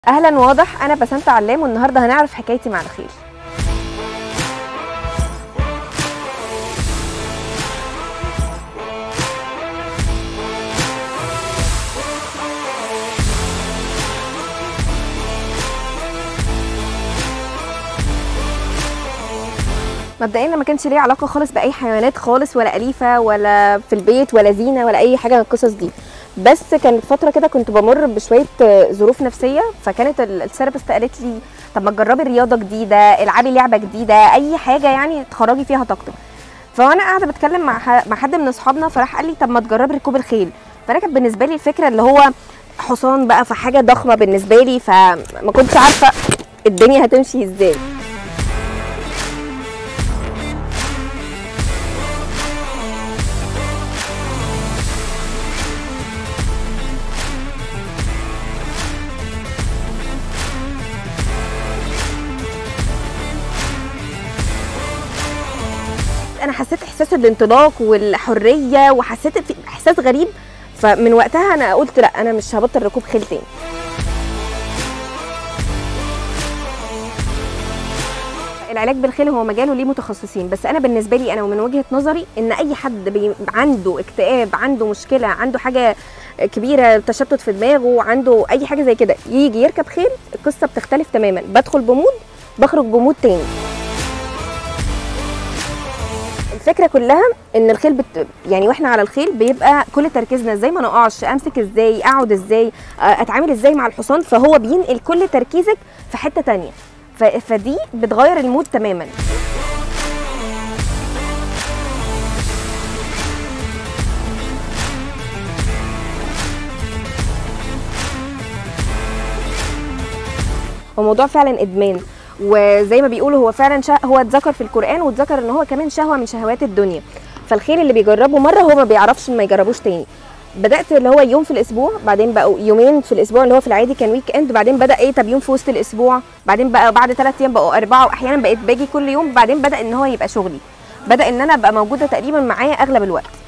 اهلا واضح انا بسنت علام والنهارده هنعرف حكايتي مع الخيل مبدئيا أنا ما كانش ليه علاقه خالص باي حيوانات خالص ولا اليفه ولا في البيت ولا زينه ولا اي حاجه من القصص دي بس كانت فتره كده كنت بمر بشويه ظروف نفسيه فكانت ال- الثيرابيست قالت لي طب ما تجربي رياضه جديده العبي لعبه جديده اي حاجه يعني تخرجي فيها طاقتك فانا قاعده بتكلم مع ح- مع حد من اصحابنا فراح قال لي طب ما تجربي ركوب الخيل فانا كانت بالنسبه لي الفكره اللي هو حصان بقى فحاجه ضخمه بالنسبه لي فما كنتش عارفه الدنيا هتمشي ازاي انا حسيت احساس الانطلاق والحريه وحسيت في احساس غريب فمن وقتها انا قلت لا انا مش هبطل ركوب خيل تاني العلاج بالخيل هو مجاله ليه متخصصين بس انا بالنسبه لي انا ومن وجهه نظري ان اي حد بي عنده اكتئاب عنده مشكله عنده حاجه كبيره تشتت في دماغه عنده اي حاجه زي كده يجي يركب خيل القصه بتختلف تماما بدخل بمود بخرج بمود تاني الفكره كلها ان الخيل بت... يعني واحنا على الخيل بيبقى كل تركيزنا ازاي ما نقعش امسك ازاي اقعد ازاي آه، اتعامل ازاي مع الحصان فهو بينقل كل تركيزك في حته تانية ف... فدي بتغير المود تماما هو موضوع فعلا ادمان وزي ما بيقولوا هو فعلا شه... هو اتذكر في القران واتذكر ان هو كمان شهوه من شهوات الدنيا فالخيل اللي بيجربه مره هو ما بيعرفش ما يجربوش تاني بدات اللي هو يوم في الاسبوع بعدين بقوا يومين في الاسبوع اللي هو في العادي كان ويك اند بعدين بدا ايه طب يوم في وسط الاسبوع بعدين بقى بعد ثلاث ايام بقوا اربعه واحيانا بقيت باجي كل يوم بعدين بدا ان هو يبقى شغلي بدا ان انا ابقى موجوده تقريبا معاه اغلب الوقت